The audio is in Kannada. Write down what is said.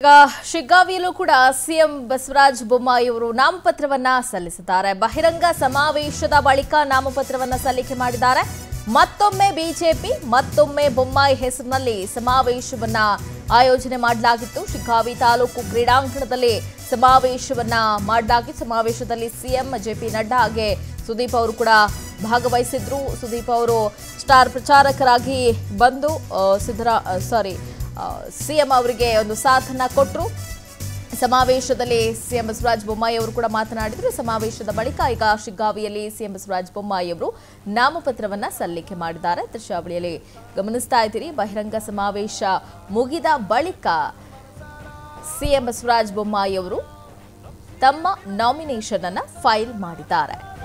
ಈಗ ಶಿಗ್ಗಾವಿಯಲ್ಲೂ ಕೂಡ ಸಿಎಂ ಬಸವರಾಜ ಬೊಮ್ಮಾಯಿ ಅವರು ನಾಮಪತ್ರವನ್ನ ಸಲ್ಲಿಸಿದ್ದಾರೆ ಬಹಿರಂಗ ಸಮಾವೇಶದ ಬಳಿಕ ನಾಮಪತ್ರವನ್ನ ಸಲ್ಲಿಕೆ ಮಾಡಿದ್ದಾರೆ ಮತ್ತೊಮ್ಮೆ ಬಿಜೆಪಿ ಮತ್ತೊಮ್ಮೆ ಬೊಮ್ಮಾಯಿ ಹೆಸರಿನಲ್ಲಿ ಸಮಾವೇಶವನ್ನ ಆಯೋಜನೆ ಮಾಡಲಾಗಿತ್ತು ಶಿಗ್ಗಾವಿ ತಾಲೂಕು ಕ್ರೀಡಾಂಗಣದಲ್ಲಿ ಸಮಾವೇಶವನ್ನ ಮಾಡಲಾಗಿತ್ತು ಸಮಾವೇಶದಲ್ಲಿ ಸಿಎಂ ಜೆಪಿ ನಡ್ಡಾ ಹಾಗೆ ಸುದೀಪ್ ಅವರು ಕೂಡ ಭಾಗವಹಿಸಿದ್ರು ಸುದೀಪ್ ಅವರು ಸ್ಟಾರ್ ಪ್ರಚಾರಕರಾಗಿ ಬಂದು ಆ, ಸಿದ್ದರಾ ಸಾರಿ ಸಿಎಂ ಅವರಿಗೆ ಒಂದು ಸಾಥನ್ನ ಕೊಟ್ಟರು ಸಮಾವೇಶದಲ್ಲಿ ಸಿಎಂ ಬಸವರಾಜ ಬೊಮ್ಮಾಯಿ ಅವರು ಕೂಡ ಮಾತನಾಡಿದರು ಸಮಾವೇಶದ ಬಳಿಕ ಈಗ ಶಿಗ್ಗಾವಿಯಲ್ಲಿ ಸಿಎಂ ಬಸವರಾಜ ಬೊಮ್ಮಾಯಿ ಅವರು ನಾಮಪತ್ರವನ್ನ ಸಲ್ಲಿಕೆ ಮಾಡಿದ್ದಾರೆ ದೃಶ್ಯಾವಳಿಯಲ್ಲಿ ಗಮನಿಸ್ತಾ ಇದ್ದೀರಿ ಬಹಿರಂಗ ಸಮಾವೇಶ ಮುಗಿದ ಬಳಿಕ ಸಿಎಂ ಬಸವರಾಜ ಬೊಮ್ಮಾಯಿ ಅವರು ತಮ್ಮ ನಾಮಿನೇಷನ್ ಅನ್ನ ಫೈಲ್ ಮಾಡಿದ್ದಾರೆ